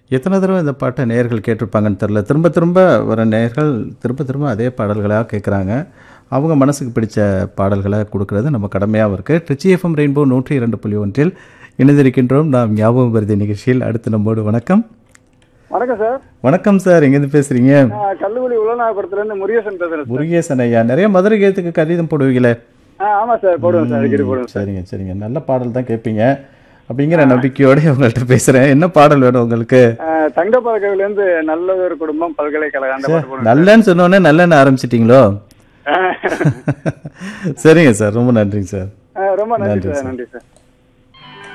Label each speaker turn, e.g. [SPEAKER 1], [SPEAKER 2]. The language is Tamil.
[SPEAKER 1] எத்தனை தடவை இந்த பாட்டை நேயர்கள் கேட்டிருப்பாங்கன்னு தெரில திரும்ப திரும்ப வர நேயர்கள் திரும்ப திரும்ப அதே பாடல்களாக கேட்குறாங்க அவங்க மனசுக்கு பிடிச்ச பாடல்களை கொடுக்கறது நம்ம கடமையாகவும் இருக்குது ட்ரிச்சி எஃப்எம் ரெயின்போ நூற்றி இரண்டு புள்ளி ஒன்றில் இணைந்திருக்கின்றோம் நாம் ஞாபகம் வருதி நிகழ்ச்சியில் அடுத்து நம்மோடு வணக்கம்
[SPEAKER 2] வணக்கம் சார்
[SPEAKER 1] வணக்கம் சார் எங்கேருந்து பேசுகிறீங்க
[SPEAKER 2] நான் கல்லுகுடி உலநாகபுரத்துல இருந்து முருகேசன் பேசுறேன் சார்
[SPEAKER 1] முருகேசன் ஐயா நிறைய மதுரை கீதத்துக்கு கடிதம் போடுவீங்களே
[SPEAKER 2] ஆ ஆமா சார் போடுவேன் சார் அடிக்கடி போடுவேன்
[SPEAKER 1] சரிங்க சரிங்க நல்ல பாடல் தான் கேட்பீங்க அப்படிங்கிற நம்பிக்கையோட உங்கள்கிட்ட பேசுகிறேன் என்ன பாடல் வேணும் உங்களுக்கு
[SPEAKER 2] ஆ, தங்கப்பதக்கவில இருந்து நல்ல ஒரு குடும்பம் பல்கலைக்கழகம் அந்த பாட்டு போடுவேன்
[SPEAKER 1] நல்லன்னு சொன்னோடனே நல்லன்னு ஆரம்பிச்சிட்டிங்களோ சரிங்க சார் ரொம்ப நன்றிங்க சார்
[SPEAKER 2] ஆ, ரொம்ப நன்றி சார் நன்றி சார்